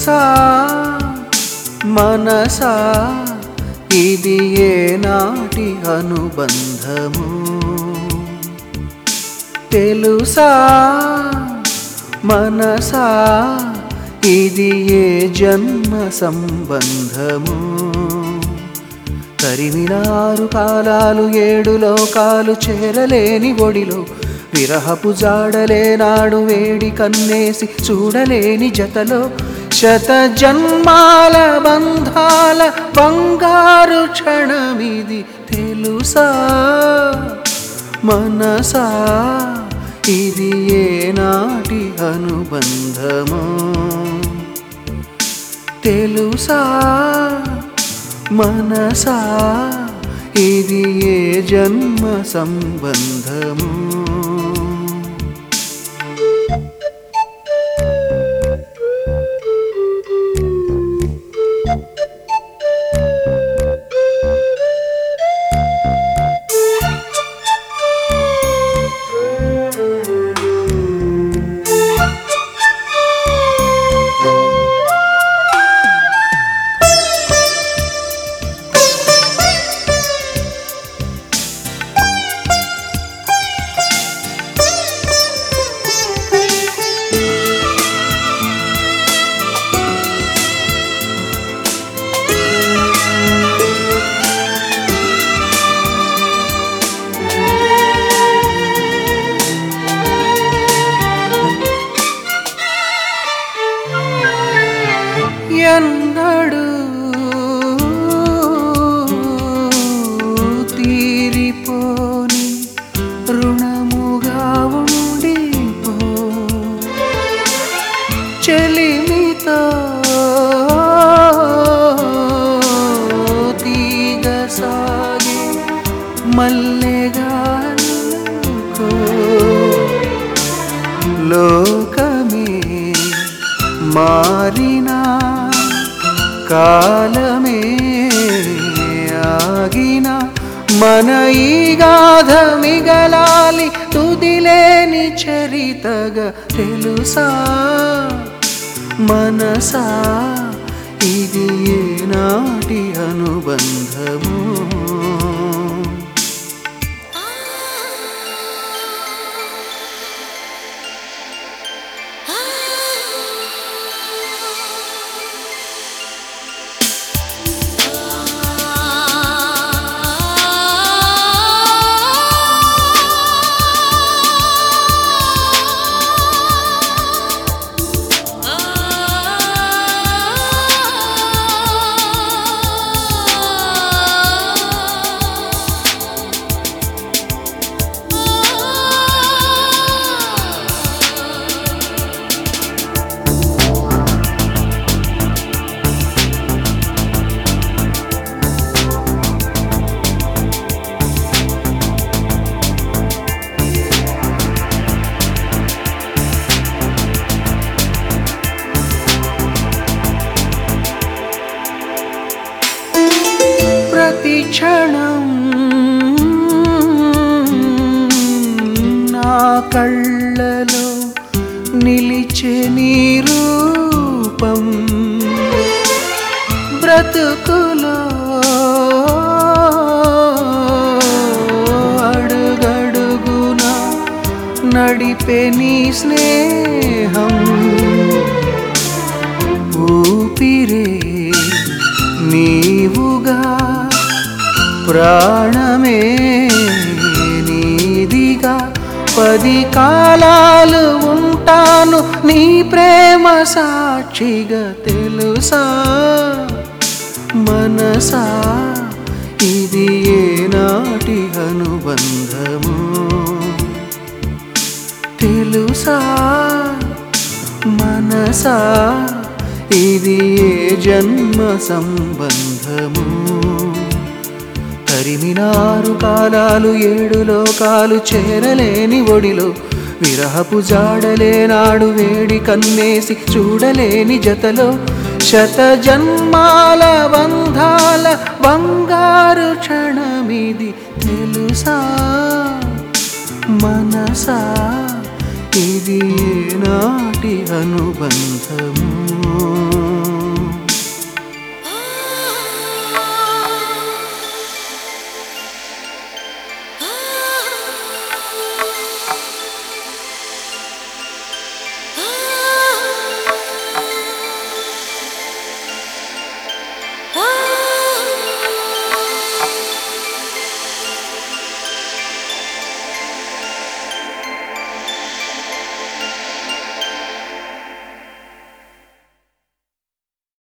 తెలుసా మనసా ఇది ఏనాటి అనుబంధము తెలుసా మనసా ఇది ఏ జన్మ సంబంధము తరిమినారు కాలాలు ఏడు లోకాలు చేరలేని ఒడిలో విరహపు జాడలేనాడు వేడి కన్నేసి చూడలేని జతలో శత జన్మాల బంధాల బంగారు క్షణమిది తెలుసా మనసా ఇది ఏనాటి అనుబంధము తెలుసా మనసా ఇది ఏ జన్మ సంబంధము ఎన్నడు తీరిపోని రుణముగా ఉండిపో చెలిమితో తీగ సాగి మల్లెగా అల్లుకో. లోకమే మారినా కాలమే ఆగిన మన ఈ గాథ మిగలాలి తుదిలేని చరితగా తెలుసా మనసా ఇది ఏనాటి అనుబంధము ప్రతి క్షణం నా కళ్ళలో నిలిచే నీ రూపం బ్రతుకులో అడుగడుగున నడిపే నీ స్నేహం ఊపిరే నీవుగా ప్రాణమే నీదిగా పది కాలాలు ఉంటాను నీ ప్రేమ సాక్షిగా తెలుసా మనసా ఇది ఏనాటి అనుబంధము తెలుసా మనసా ఇది ఏ జన్మ సంబంధము తరిమినారు కాలాలు ఏడు లోకాలు చేరలేని ఒడిలో విరహపు జాడలేనాడు వేడి కన్నేసి చూడలేని జతలో శత జన్మాల బంధాల బంగారు క్షణమిది తెలుసా మనసా ఇది నాటి అనుబంధము